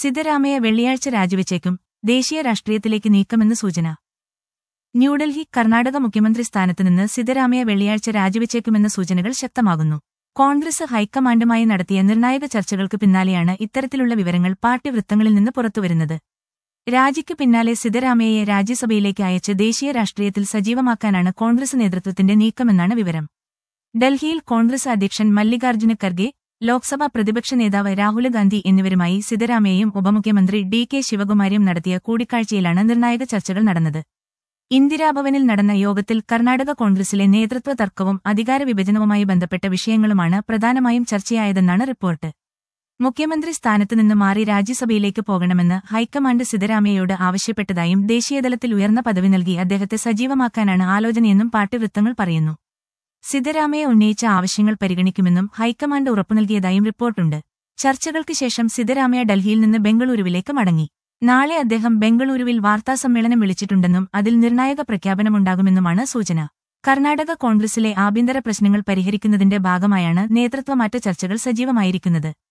സിദ്ധരാമയ്യ വെള്ളിയാഴ്ച രാജിവെച്ചേക്കും ദേശീയ രാഷ്ട്രീയത്തിലേക്ക് നീക്കമെന്ന് സൂചന ന്യൂഡൽഹി കർണാടക മുഖ്യമന്ത്രി സ്ഥാനത്ത് നിന്ന് സിദ്ധരാമയ്യ വെള്ളിയാഴ്ച രാജിവെച്ചേക്കുമെന്ന സൂചനകൾ ശക്തമാകുന്നു കോൺഗ്രസ് ഹൈക്കമാൻഡുമായി നടത്തിയ നിർണായക ചർച്ചകൾക്ക് പിന്നാലെയാണ് ഇത്തരത്തിലുള്ള വിവരങ്ങൾ പാർട്ടി വൃത്തങ്ങളിൽ നിന്ന് പുറത്തുവരുന്നത് രാജിക്ക് പിന്നാലെ സിദ്ധരാമയ്യയെ രാജ്യസഭയിലേക്ക് അയച്ച് ദേശീയ രാഷ്ട്രീയത്തിൽ സജീവമാക്കാനാണ് കോൺഗ്രസ് നേതൃത്വത്തിന്റെ നീക്കമെന്നാണ് വിവരം ഡൽഹിയിൽ കോൺഗ്രസ് അധ്യക്ഷൻ മല്ലികാർജ്ജുന ഖർഗെ ലോക്സഭാ പ്രതിപക്ഷ നേതാവ് രാഹുൽ ഗാന്ധി എന്നിവരുമായി സിദ്ധരാമയ്യയും ഉപമുഖ്യമന്ത്രി ഡി കെ ശിവകുമാരിയും നടത്തിയ കൂടിക്കാഴ്ചയിലാണ് നിർണായക ചർച്ചകൾ നടന്നത് ഇന്ദിരാഭവനിൽ നടന്ന യോഗത്തിൽ കർണാടക കോൺഗ്രസിലെ നേതൃത്വ തർക്കവും അധികാര വിഭജനവുമായി ബന്ധപ്പെട്ട വിഷയങ്ങളുമാണ് പ്രധാനമായും ചർച്ചയായതെന്നാണ് റിപ്പോർട്ട് മുഖ്യമന്ത്രി സ്ഥാനത്ത് നിന്ന് മാറി രാജ്യസഭയിലേക്ക് പോകണമെന്ന് ഹൈക്കമാൻഡ് സിദ്ധരാമയ്യയോട് ആവശ്യപ്പെട്ടതായും ദേശീയതലത്തിൽ ഉയർന്ന പദവി നൽകി അദ്ദേഹത്തെ സജീവമാക്കാനാണ് ആലോചനയെന്നും പാർട്ടി വൃത്തങ്ങൾ പറയുന്നു സിദ്ധരാമയ്യ ഉന്നയിച്ച ആവശ്യങ്ങൾ പരിഗണിക്കുമെന്നും ഹൈക്കമാൻഡ് ഉറപ്പു നൽകിയതായും റിപ്പോർട്ടുണ്ട് ചർച്ചകൾക്ക് ശേഷം സിദ്ധരാമയ്യ ഡൽഹിയിൽ നിന്ന് ബംഗളൂരുവിലേക്ക് മടങ്ങി നാളെ അദ്ദേഹം ബംഗളൂരുവിൽ വാർത്താസമ്മേളനം വിളിച്ചിട്ടുണ്ടെന്നും അതിൽ നിർണായക പ്രഖ്യാപനമുണ്ടാകുമെന്നുമാണ് സൂചന കർണാടക കോൺഗ്രസിലെ ആഭ്യന്തര പ്രശ്നങ്ങൾ പരിഹരിക്കുന്നതിന്റെ ഭാഗമായാണ് നേതൃത്വമാറ്റ ചർച്ചകൾ സജീവമായിരിക്കുന്നത്